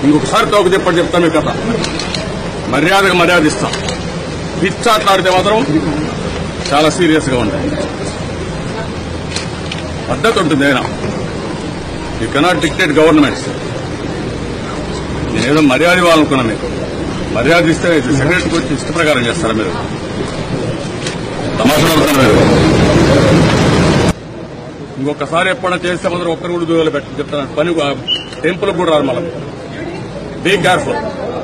ఇంకొకసారి తోక చెప్పండి చెప్తాను మీ కథ మర్యాదగా మర్యాద ఇస్తాం పిచ్చాట్లాడితే మాత్రం చాలా సీరియస్ గా ఉంటాయి పద్ధతి ఉంటుంది అయినా యూ కెనాట్ డిక్టేట్ గవర్నమెంట్స్ నేనేదో మర్యాద ఇవ్వాలనుకున్నా మీకు మర్యాద ఇస్తే సెక్రటరీకి వచ్చి ఇష్ట ప్రకారం చేస్తారా మీరు తమాషా మీరు ఇంకొకసారి ఎప్పుడైనా చేస్తే మాత్రం ఒక్కరు కూడా దూరాలు పెట్టి చెప్తాను పని టెంపుల్ కూడా రాదు మనం బీ కేర్ఫుల్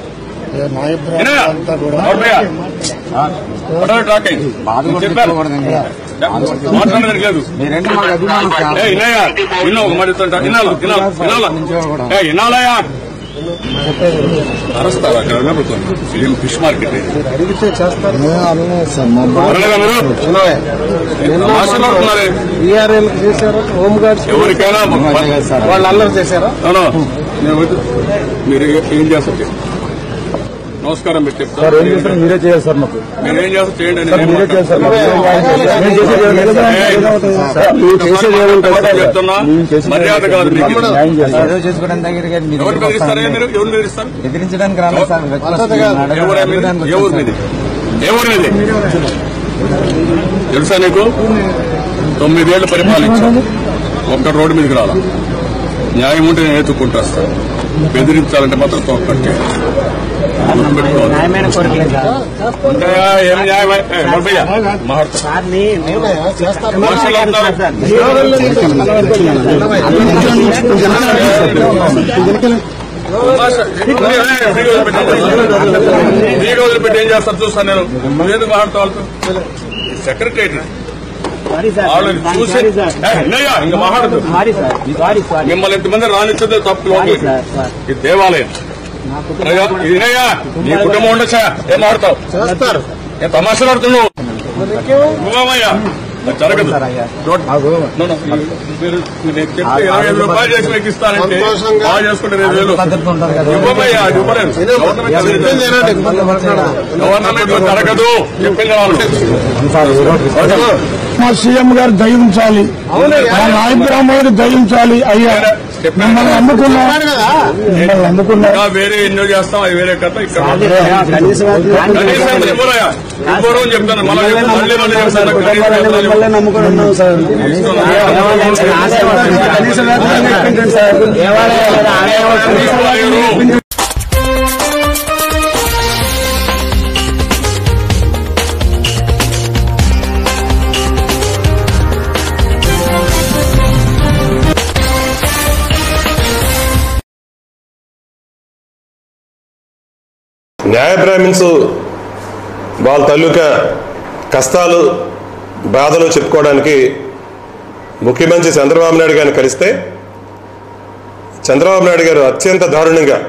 టాకింగ్ మాట్లాడడానికి లేదు మీరంటే మాకు అభిమానం సార్. ఏ, వినయ్యా, విను ఒక మాట చెప్తాను. వినాలి, వినాలి, వినాలా? ఏ, వినాలయ్యా? అరుస్తారా అక్కడ ఉన్నప్పుడు ఇది ఫిష్ మార్కెట్ ఇది. అడిగితే చేస్తారు అరలేదా మీరు తమాషాలు ఆడుతున్నారే. ఈఆర్ఎల్ చేశారు హోమ్ గార్డ్స్ ఎవరికైనా వాళ్ళు అల్లరి చేశారా అవును. నేను వద్దు. మీరు ఏం చేస్తారు నమస్కారం పెట్టి సార్ ఏం చేస్తారు మీరే చేయాలి సార్ మాకు మీరు ఏం చేస్తారు చేయండి అని సార్ నేను మీరే చేయాలి సార్ మాకు. మాట్లాడను. మేము చేసేది ఏముంటుంది సార్? సార్ మీరు చేసేది ఏముంటుంది సార్? చెప్తున్నా మేము చేసేది మర్యాద కాదు మీకు. న్యాయం చేస్తారు. ఏదో చేసుకోవడం దగ్గరికి వెళ్ళి మీరు ఎవరు బెదిరిస్తారా మీరు ఎవరు బెదిరిస్తారు బెదిరించడానికి రాలేదు సార్ ఎవరు మీది? ఏ ఊరు మీది ఏ ఊరు మీది తెలుసా నీకు తొమ్మిదేళ్లు పరిపాలించాను ఒక్క రోడ్డు మీదకి రాలా న్యాయం ఉంటే నేను ఎత్తుకుంటూ వస్తాను బెదిరించాలంటే మాత్రం తోకట్టే గుర్తుపెట్టుకోవాలి. న్యాయమైన కోరికలేదు సార్ ఉంటాయా? ఏం న్యాయం ఏ, నలభయ్య, మాట్లాడతా. సార్ని మనుషులు అవుతారు. మీరు వదిలిపెట్టి ఏం చేస్తారు చూస్తాను నేను నువ్వేందుకు మాట్లాడుతూ వాళ్ళతో సెక్రటరీ సారీ సార్ వాళ్ళని చూసి సారీ సార్ ఏ, వినయ్యా, ఇంకా మాట్లాడదు సారీ సార్ సారీ సారీ మిమ్మల్ని ఇంతమంది రానిచ్చదే తప్పు సారీ లోపలికి. సార్ సార్ ఇది దేవాలయం నా అనగా, ఇది వినయ్యా నీ కుటుంబం ఉండొచ్చా ఏం ఆడతావు చేస్తారు ఏం తమాషాలు ఆడుతున్నావు నువ్వేమయ్యా అది జరగదు రోడ్- No, no. మీరు నేను చెప్తే ఇరవై ఐదు రూపాయలు చేసి మీకు ఇస్తానంటే సంతోషంగా. బాగా చేసుకుంటే రెండు వేలు భద్రత ఉంటుంది కదా ఇవ్వమయ్యా అది ఇవ్వలేదు గవర్నమెంట్ చెప్పింది అది వినండి. గవర్నమెంట్ లో జరగదు చెప్పింది వాళ్ళు మా సీఎం గారు దయించాలి మా నాయకురామయ్యకు దయించాలి అయ్యా మిమ్మల్ని నమ్ముకున్నా మిమ్మల్ని నమ్ముకున్నా ఇంకా వేరే ఎన్నో చేస్తాం అది వేరే కథ ఇక్కడ కనీసం కనీసం ఇవ్వరయ్యా ఇవ్వరు అని చెప్తాను మళ్ళీ చెప్తాను. మళ్ళీ మళ్ళీ చెప్తాను కనీసం ఇవ్వరు. నమ్ముకుని ఉన్నాం సార్ కనీసం సార్ ఇవ్వలేరు. న్యాయ బ్రాహ్మిన్స్ వాళ్ళ తాలూకా కష్టాలు బాధలు చెప్పుకోవడానికి ముఖ్యమంత్రి చంద్రబాబు నాయుడు గారిని కలిస్తే చంద్రబాబు నాయుడు గారు అత్యంత దారుణంగా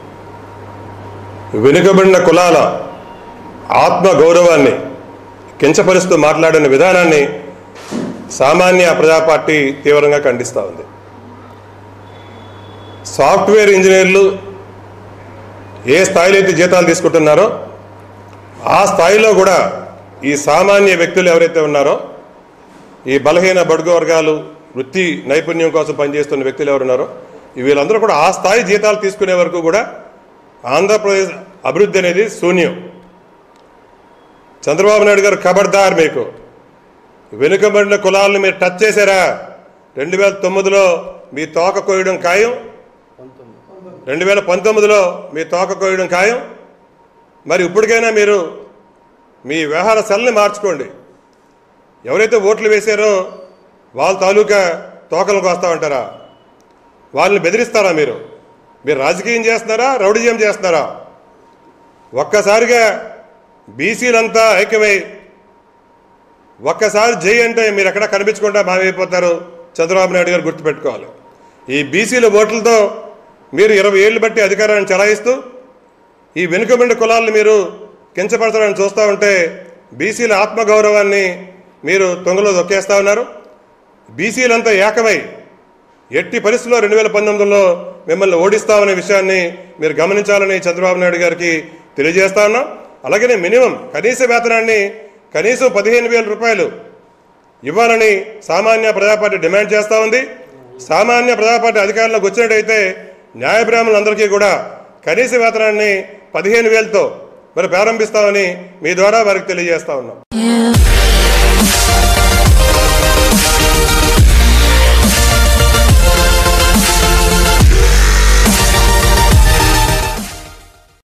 వెనుకబడిన కులాల ఆత్మ గౌరవాన్ని కించపరుస్తూ మాట్లాడిన విధానాన్ని సామాన్య ప్రజా పార్టీ తీవ్రంగా ఖండిస్తూ ఉంది సాఫ్ట్వేర్ ఇంజనీర్లు ఏ స్థాయిలో అయితే జీతాలు తీసుకుంటున్నారో ఆ స్థాయిలో కూడా ఈ సామాన్య వ్యక్తులు ఎవరైతే ఉన్నారో ఈ బలహీన బడుగు వర్గాలు వృత్తి నైపుణ్యం కోసం పనిచేస్తున్న వ్యక్తులు ఎవరున్నారో ఈ వీళ్ళందరూ కూడా ఆ స్థాయి జీతాలు తీసుకునే వరకు కూడా ఆంధ్రప్రదేశ్ అభివృద్ధి అనేది శూన్యం చంద్రబాబు నాయుడు గారు ఖబర్దార్ మీకు వెనుకబడిన కులాలను మీరు టచ్ చేశారా రెండు వేల తొమ్మిదిలో మీ తోక కోయడం ఖాయం రెండు వేల పంతొమ్మిదిలో మీ తోక కోయడం ఖాయం మరి ఇప్పటికైనా మీరు మీ వ్యవహార సెల్ని మార్చుకోండి ఎవరైతే ఓట్లు వేశారో వాళ్ళ తాలూకా తోకలకు వస్తా ఉంటారా వాళ్ళని బెదిరిస్తారా మీరు మీరు రాజకీయం చేస్తున్నారా రౌడీజం చేస్తున్నారా ఒక్కసారిగా బీసీలంతా ఐక్యమై ఒక్కసారి జై అంటే మీరు ఎక్కడ కనిపించకుండా మాయమైపోతారు చంద్రబాబు నాయుడు గారు గుర్తుపెట్టుకోవాలి ఈ బీసీల ఓట్లతో మీరు ఇరవై ఏళ్ళు బట్టి అధికారాన్ని చలాయిస్తూ ఈ వెనుకబడిన కులాలను మీరు కించపరచడానికి చూస్తూ ఉంటే బీసీల ఆత్మగౌరవాన్ని మీరు తొంగలో దొక్కేస్తా ఉన్నారు బీసీలంతా ఏకమై ఎట్టి పరిస్థితుల్లో రెండు వేల పంతొమ్మిదిలో మిమ్మల్ని ఓడిస్తామనే విషయాన్ని మీరు గమనించాలని చంద్రబాబు నాయుడు గారికి తెలియజేస్తా ఉన్నాం అలాగనే మినిమం కనీస వేతనాన్ని కనీసం పదిహేను వేల రూపాయలు ఇవ్వాలని సామాన్య ప్రజాపార్టీ డిమాండ్ చేస్తూ ఉంది సామాన్య ప్రజాపార్టీ అధికారంలోకి వచ్చినట్టయితే న్యాయ బ్రాహ్మణులందరికీ కూడా కనీస వేతనాన్ని పదిహేను వేలతో మరి ప్రారంభిస్తామని మీ ద్వారా వారికి తెలియజేస్తా ఉన్నాం You